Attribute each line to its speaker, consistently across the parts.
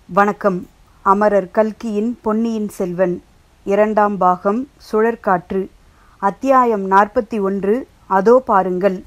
Speaker 1: வணக்கம் அமரர் கல்கியின் பொன்னியின் செல்வன் இரண்டாம் பாகம் சுழற்காற்று அத்தியாயம் நாற்பத்தி ஒன்று அதோ பாருங்கள்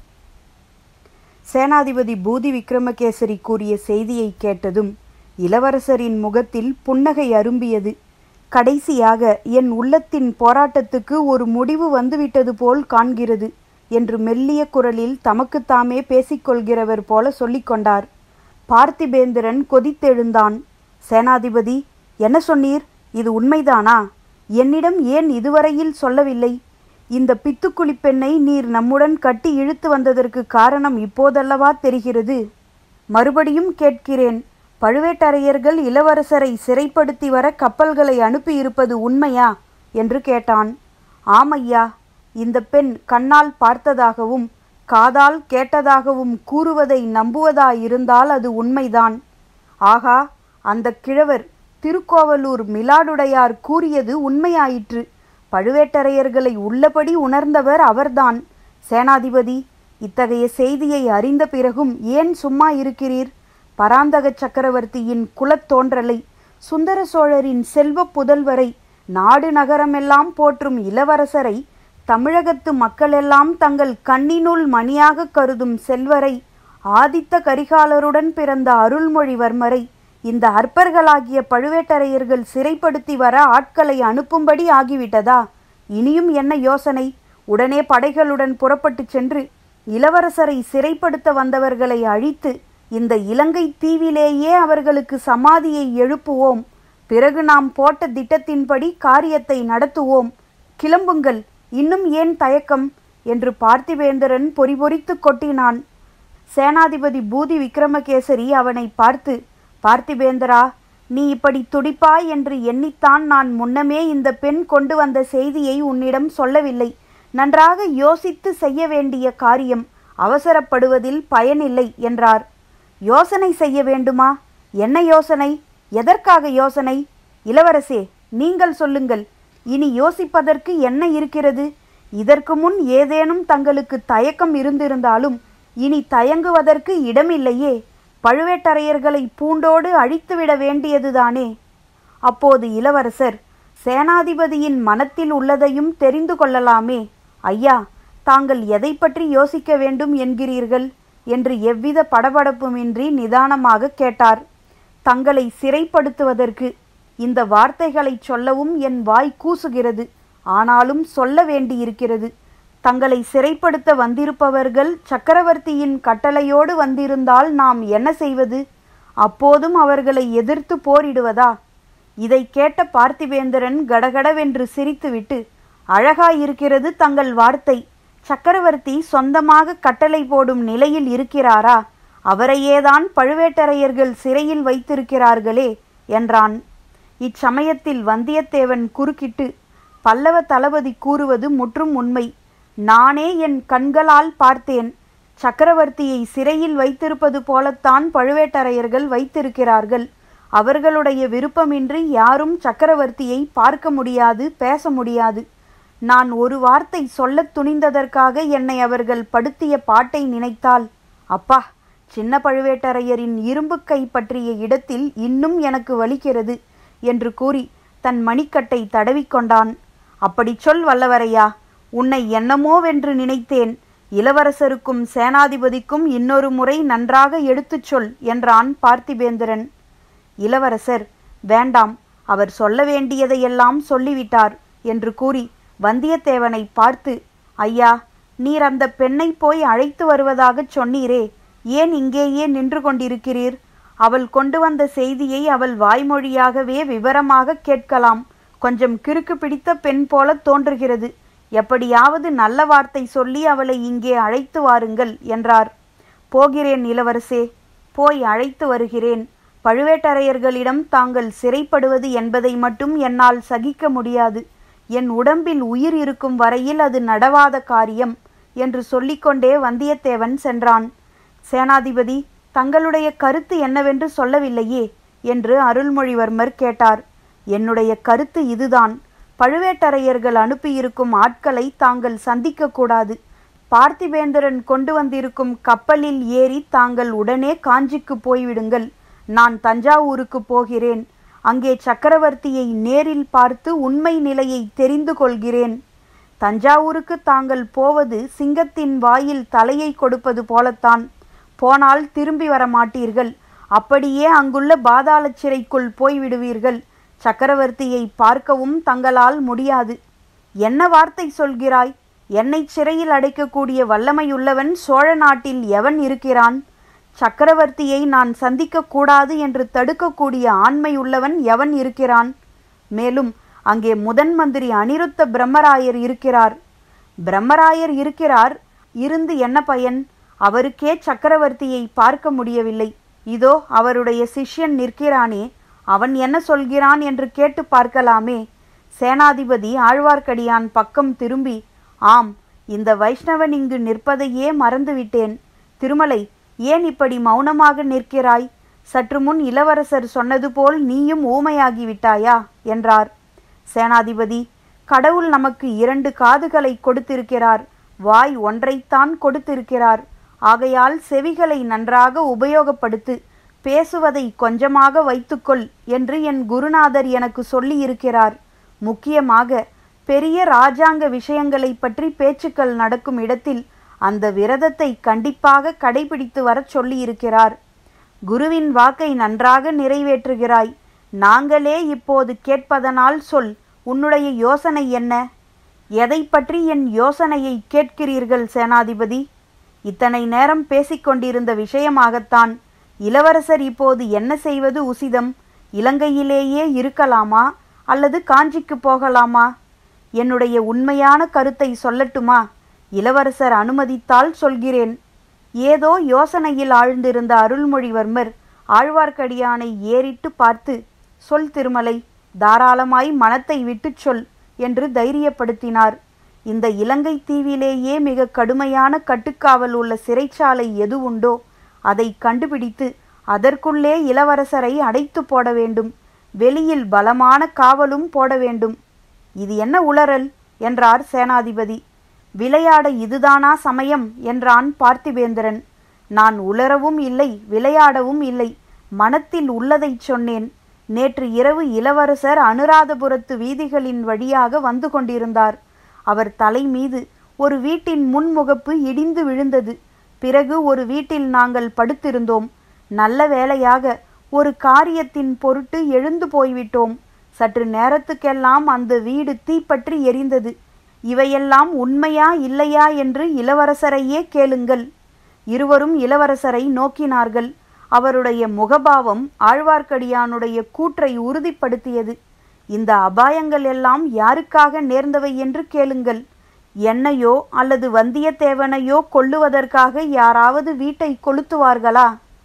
Speaker 1: சேனாதிபதி பூதி விக்ரமகேசரி கூறிய செய்தியை கேட்டதும் இளவரசரின் முகத்தில் புன்னகை அரும்பியது கடைசியாக என் உள்ளத்தின் போராட்டத்துக்கு ஒரு முடிவு வந்துவிட்டது போல் காண்கிறது என்று மெல்லிய குரலில் தமக்குத்தாமே பேசிக்கொள்கிறவர் போல சொல்லிக்கொண்டார் பார்த்திபேந்திரன் கொதித்தெழுந்தான் சேனாதிபதி என்ன சொன்னீர் இது உண்மைதானா என்னிடம் ஏன் இதுவரையில் சொல்லவில்லை இந்த பித்துக்குளி பெண்ணை நீர் நம்முடன் கட்டி இழுத்து வந்ததற்கு காரணம் இப்போதல்லவா தெரிகிறது மறுபடியும் கேட்கிறேன் பழுவேட்டரையர்கள் இளவரசரை சிறைப்படுத்தி வர கப்பல்களை அனுப்பியிருப்பது உண்மையா என்று கேட்டான் ஆமையா இந்த பெண் கண்ணால் பார்த்ததாகவும் காதால் கேட்டதாகவும் கூறுவதை நம்புவதாயிருந்தால் அது உண்மைதான் ஆகா அந்த கிழவர் திருக்கோவலூர் மிலாடுடையார் கூறியது உண்மையாயிற்று பழுவேட்டரையர்களை உள்ளபடி உணர்ந்தவர் அவர்தான் சேனாதிபதி இத்தகைய செய்தியை அறிந்த பிறகும் ஏன் சும்மா இருக்கிறீர் பராந்தக சக்கரவர்த்தியின் குலத்தோன்றலை சுந்தர சோழரின் செல்வ புதல்வரை நாடு நகரமெல்லாம் போற்றும் இளவரசரை தமிழகத்து மக்களெல்லாம் தங்கள் கண்ணினுள் மணியாக கருதும் செல்வரை ஆதித்த கரிகாலருடன் பிறந்த அருள்மொழிவர்மரை இந்த அற்பர்களாகிய பழுவேட்டரையர்கள் சிறைப்படுத்தி வர ஆட்களை அனுப்பும்படி ஆகிவிட்டதா இனியும் என்ன யோசனை உடனே படைகளுடன் புறப்பட்டுச் சென்று இளவரசரை சிறைப்படுத்த வந்தவர்களை அழித்து இந்த இலங்கை தீவிலேயே அவர்களுக்கு சமாதியை எழுப்புவோம் பிறகு நாம் போட்ட திட்டத்தின்படி காரியத்தை நடத்துவோம் கிளம்புங்கள் இன்னும் ஏன் தயக்கம் என்று பார்த்திவேந்திரன் பொறிபொறித்து கொட்டினான் சேனாதிபதி பூதி விக்ரமகேசரி அவனை பார்த்து பார்த்திபேந்திரா நீ இப்படி துடிப்பாய் என்று எண்ணித்தான் நான் முன்னமே இந்த பெண் கொண்டு வந்த செய்தியை உன்னிடம் சொல்லவில்லை நன்றாக யோசித்து செய்ய வேண்டிய காரியம் அவசரப்படுவதில் பயனில்லை என்றார் யோசனை செய்ய வேண்டுமா என்ன யோசனை எதற்காக யோசனை இளவரசே நீங்கள் சொல்லுங்கள் இனி யோசிப்பதற்கு என்ன இருக்கிறது இதற்கு முன் ஏதேனும் தங்களுக்கு தயக்கம் இருந்திருந்தாலும் இனி தயங்குவதற்கு இடமில்லையே பழுவேட்டரையர்களை பூண்டோடு அழித்துவிட வேண்டியதுதானே அப்போது இளவரசர் சேனாதிபதியின் மனத்தில் உள்ளதையும் தெரிந்து கொள்ளலாமே ஐயா தாங்கள் எதை பற்றி யோசிக்க வேண்டும் என்கிறீர்கள் என்று எவ்வித படபடப்புமின்றி நிதானமாக கேட்டார் தங்களை சிறைப்படுத்துவதற்கு இந்த வார்த்தைகளை சொல்லவும் என் வாய் கூசுகிறது ஆனாலும் சொல்ல வேண்டியிருக்கிறது தங்களை சிறைப்படுத்த வந்திருப்பவர்கள் சக்கரவர்த்தியின் கட்டளையோடு வந்திருந்தால் நாம் என்ன செய்வது அப்போதும் அவர்களை எதிர்த்து போரிடுவதா இதை கேட்ட பார்த்திபேந்திரன் கடகடவென்று சிரித்துவிட்டு அழகாயிருக்கிறது தங்கள் வார்த்தை சக்கரவர்த்தி சொந்தமாக கட்டளை போடும் நிலையில் இருக்கிறாரா அவரையேதான் பழுவேட்டரையர்கள் சிறையில் வைத்திருக்கிறார்களே என்றான் இச்சமயத்தில் வந்தியத்தேவன் குறுக்கிட்டு பல்லவ தளபதி கூறுவது முற்றும் உண்மை நானே என் கண்களால் பார்த்தேன் சக்கரவர்த்தியை சிறையில் வைத்திருப்பது போலத்தான் பழுவேட்டரையர்கள் வைத்திருக்கிறார்கள் அவர்களுடைய விருப்பமின்றி யாரும் சக்கரவர்த்தியை பார்க்க முடியாது பேச முடியாது நான் ஒரு வார்த்தை சொல்லத் துணிந்ததற்காக என்னை அவர்கள் படுத்திய பாட்டை நினைத்தால் அப்பா சின்ன பழுவேட்டரையரின் இரும்பு கை பற்றிய இடத்தில் இன்னும் எனக்கு வலிக்கிறது என்று கூறி தன் மணிக்கட்டை தடவிக்கொண்டான் அப்படி சொல் வல்லவரையா உன்னை என்னமோவென்று நினைத்தேன் இளவரசருக்கும் சேனாதிபதிக்கும் இன்னொரு முறை நன்றாக எடுத்துச் சொல் என்றான் பார்த்திபேந்திரன் இளவரசர் வேண்டாம் அவர் சொல்ல வேண்டியதையெல்லாம் சொல்லிவிட்டார் என்று கூறி வந்தியத்தேவனை பார்த்து ஐயா நீர் அந்த பெண்ணை போய் அழைத்து வருவதாகச் சொன்னீரே ஏன் இங்கேயே நின்று கொண்டிருக்கிறீர் அவள் கொண்டு வந்த செய்தியை அவள் வாய்மொழியாகவே விவரமாக கேட்கலாம் கொஞ்சம் கிறுக்கு பிடித்த பெண் போல தோன்றுகிறது எப்படியாவது நல்ல வார்த்தை சொல்லி அவளை இங்கே அழைத்து வாருங்கள் என்றார் போகிறேன் இளவரசே போய் அழைத்து வருகிறேன் பழுவேட்டரையர்களிடம் தாங்கள் சிறைப்படுவது என்பதை மட்டும் என்னால் சகிக்க முடியாது என் உடம்பில் உயிர் இருக்கும் வரையில் அது நடவாத காரியம் என்று சொல்லிக்கொண்டே வந்தியத்தேவன் சென்றான் சேனாதிபதி தங்களுடைய கருத்து என்னவென்று சொல்லவில்லையே என்று அருள்மொழிவர்மர் கேட்டார் என்னுடைய கருத்து இதுதான் பழுவேட்டரையர்கள் அனுப்பியிருக்கும் ஆட்களை தாங்கள் சந்திக்கக்கூடாது பார்த்திபேந்திரன் கொண்டு வந்திருக்கும் கப்பலில் ஏறி தாங்கள் உடனே காஞ்சிக்கு போய்விடுங்கள் நான் தஞ்சாவூருக்கு போகிறேன் அங்கே சக்கரவர்த்தியை நேரில் பார்த்து உண்மை நிலையை தெரிந்து கொள்கிறேன் தஞ்சாவூருக்கு தாங்கள் போவது சிங்கத்தின் வாயில் தலையை கொடுப்பது போலத்தான் போனால் திரும்பி வர மாட்டீர்கள் அப்படியே அங்குள்ள பாதாள சிறைக்குள் போய்விடுவீர்கள் சக்கரவர்த்தியை பார்க்கவும் தங்களால் முடியாது என்ன வார்த்தை சொல்கிறாய் என்னை சிறையில் அடைக்கக்கூடிய வல்லமையுள்ளவன் சோழ நாட்டில் எவன் இருக்கிறான் சக்கரவர்த்தியை நான் சந்திக்க கூடாது என்று தடுக்கக்கூடிய ஆண்மையுள்ளவன் எவன் இருக்கிறான் மேலும் அங்கே முதன் மந்திரி அனிருத்த பிரம்மராயர் இருக்கிறார் பிரம்மராயர் இருக்கிறார் இருந்து என்ன பயன் அவருக்கே சக்கரவர்த்தியை பார்க்க முடியவில்லை இதோ அவருடைய சிஷ்யன் நிற்கிறானே அவன் என்ன சொல்கிறான் என்று கேட்டு பார்க்கலாமே சேனாதிபதி ஆழ்வார்க்கடியான் பக்கம் திரும்பி ஆம் இந்த வைஷ்ணவன் இங்கு நிற்பதையே மறந்துவிட்டேன் திருமலை ஏன் இப்படி மௌனமாக நிற்கிறாய் சற்று முன் இளவரசர் சொன்னது போல் நீயும் ஊமையாகி விட்டாயா என்றார் சேனாதிபதி கடவுள் நமக்கு இரண்டு காதுகளை கொடுத்திருக்கிறார் வாய் ஒன்றைத்தான் கொடுத்திருக்கிறார் ஆகையால் செவிகளை நன்றாக உபயோகப்படுத்து பேசுவதை கொஞ்சமாக வைத்துக்கொள் என்று என் குருநாதர் எனக்கு சொல்லியிருக்கிறார் முக்கியமாக பெரிய ராஜாங்க விஷயங்களை பற்றி பேச்சுக்கள் நடக்கும் இடத்தில் அந்த விரதத்தை கண்டிப்பாக கடைபிடித்து வரச் சொல்லியிருக்கிறார் குருவின் வாக்கை நன்றாக நிறைவேற்றுகிறாய் நாங்களே இப்போது கேட்பதனால் சொல் உன்னுடைய யோசனை என்ன எதை பற்றி என் யோசனையை கேட்கிறீர்கள் சேனாதிபதி இத்தனை நேரம் பேசிக்கொண்டிருந்த விஷயமாகத்தான் இளவரசர் இப்போது என்ன செய்வது உசிதம் இலங்கையிலேயே இருக்கலாமா அல்லது காஞ்சிக்கு போகலாமா என்னுடைய உண்மையான கருத்தை சொல்லட்டுமா இளவரசர் அனுமதித்தால் சொல்கிறேன் ஏதோ யோசனையில் ஆழ்ந்திருந்த அருள்மொழிவர்மர் ஆழ்வார்க்கடியானை ஏறிட்டு பார்த்து சொல் திருமலை தாராளமாய் மனத்தை விட்டுச் சொல் என்று தைரியப்படுத்தினார் இந்த இலங்கை தீவிலேயே மிக கடுமையான கட்டுக்காவல் உள்ள சிறைச்சாலை எது உண்டோ அதை கண்டுபிடித்து அதற்குள்ளே இளவரசரை அடைத்து போட வேண்டும் வெளியில் பலமான காவலும் போட வேண்டும் இது என்ன உளறல் என்றார் சேனாதிபதி விளையாட இதுதானா சமயம் என்றான் பார்த்திபேந்திரன் நான் உளரவும் இல்லை விளையாடவும் இல்லை மனத்தில் உள்ளதைச் சொன்னேன் நேற்று இரவு இளவரசர் அனுராதபுரத்து வீதிகளின் வழியாக வந்து கொண்டிருந்தார் அவர் தலை மீது ஒரு வீட்டின் முன்முகப்பு இடிந்து விழுந்தது பிறகு ஒரு வீட்டில் நாங்கள் படுத்திருந்தோம் நல்ல வேளையாக ஒரு காரியத்தின் பொருட்டு எழுந்து போய்விட்டோம் சற்று நேரத்துக்கெல்லாம் அந்த வீடு தீப்பற்றி எரிந்தது இவையெல்லாம் உண்மையா இல்லையா என்று இளவரசரையே கேளுங்கள் இருவரும் இளவரசரை நோக்கினார்கள் அவருடைய முகபாவம் ஆழ்வார்க்கடியானுடைய கூற்றை உறுதிப்படுத்தியது இந்த அபாயங்கள் எல்லாம் யாருக்காக நேர்ந்தவை என்று கேளுங்கள் என்னையோ அல்லது வந்தியத்தேவனையோ கொல்லுவதற்காக யாராவது வீட்டை கொளுத்துவார்களா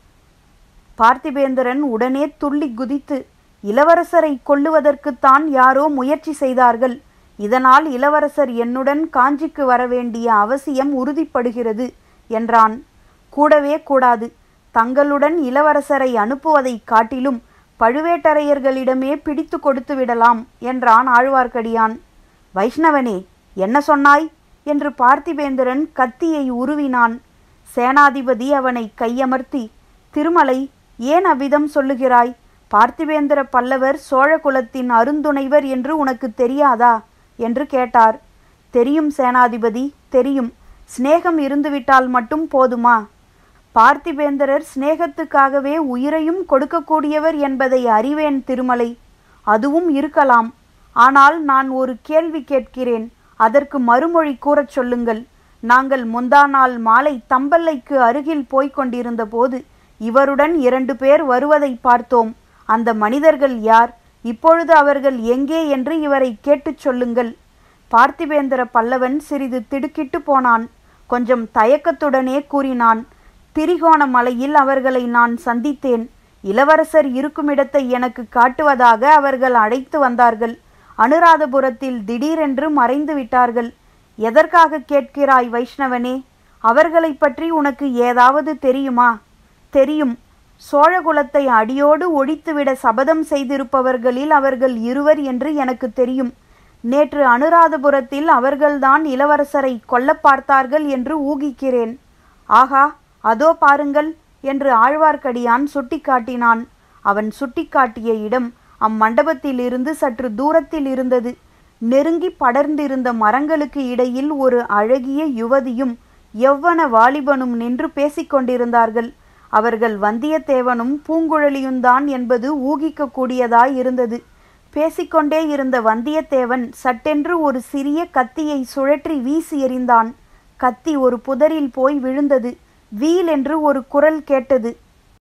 Speaker 1: பார்த்திபேந்திரன் உடனே துள்ளி குதித்து இளவரசரை கொல்லுவதற்குத்தான் யாரோ முயற்சி செய்தார்கள் இதனால் இளவரசர் என்னுடன் காஞ்சிக்கு வரவேண்டிய அவசியம் உறுதிப்படுகிறது என்றான் கூடவே கூடாது தங்களுடன் இளவரசரை அனுப்புவதைக் காட்டிலும் பழுவேட்டரையர்களிடமே பிடித்து கொடுத்து விடலாம் என்றான் ஆழ்வார்க்கடியான் வைஷ்ணவனே என்ன சொன்னாய் என்று பார்த்திபேந்திரன் கத்தியை உருவினான் சேனாதிபதி அவனை கையமர்த்தி திருமலை ஏன் அவ்விதம் சொல்லுகிறாய் பார்த்திபேந்திர பல்லவர் சோழ குலத்தின் அருந்துணைவர் என்று உனக்கு தெரியாதா என்று கேட்டார் தெரியும் சேனாதிபதி தெரியும் சிநேகம் இருந்துவிட்டால் மட்டும் போதுமா பார்த்திபேந்திரர் சிநேகத்துக்காகவே உயிரையும் கொடுக்கக்கூடியவர் என்பதை அறிவேன் திருமலை அதுவும் இருக்கலாம் ஆனால் நான் ஒரு கேள்வி கேட்கிறேன் அதற்கு மறுமொழி கூறச் சொல்லுங்கள் நாங்கள் முந்தா நாள் மாலை தம்பல்லைக்கு அருகில் போய்க் கொண்டிருந்த போது இவருடன் இரண்டு பேர் வருவதை பார்த்தோம் அந்த மனிதர்கள் யார் இப்பொழுது அவர்கள் எங்கே என்று இவரை கேட்டுச் சொல்லுங்கள் பார்த்திபேந்திர பல்லவன் சிறிது திடுக்கிட்டு போனான் கொஞ்சம் தயக்கத்துடனே கூறினான் திரிகோணமலையில் அவர்களை நான் சந்தித்தேன் இளவரசர் இருக்குமிடத்தை எனக்கு காட்டுவதாக அவர்கள் அழைத்து வந்தார்கள் அனுராதபுரத்தில் திடீரென்று மறைந்து விட்டார்கள் எதற்காக கேட்கிறாய் வைஷ்ணவனே அவர்களைப் பற்றி உனக்கு ஏதாவது தெரியுமா தெரியும் சோழகுலத்தை அடியோடு ஒழித்துவிட சபதம் செய்திருப்பவர்களில் அவர்கள் இருவர் என்று எனக்கு தெரியும் நேற்று அனுராதபுரத்தில் அவர்கள்தான் இளவரசரை கொல்ல பார்த்தார்கள் என்று ஊகிக்கிறேன் ஆகா அதோ பாருங்கள் என்று ஆழ்வார்க்கடியான் சுட்டிக்காட்டினான் அவன் சுட்டிக்காட்டிய இடம் அம்மண்டபத்திலிருந்து சற்று தூரத்தில் இருந்தது நெருங்கி படர்ந்திருந்த மரங்களுக்கு இடையில் ஒரு அழகிய யுவதியும் யவ்வன வாலிபனும் நின்று பேசிக் கொண்டிருந்தார்கள் அவர்கள் வந்தியத்தேவனும் பூங்குழலியும்தான் என்பது ஊகிக்கக்கூடியதாய் இருந்தது பேசிக்கொண்டே இருந்த வந்தியத்தேவன் சட்டென்று ஒரு சிறிய கத்தியை சுழற்றி வீசி எறிந்தான் கத்தி ஒரு புதரில் போய் விழுந்தது வீல் என்று ஒரு குரல் கேட்டது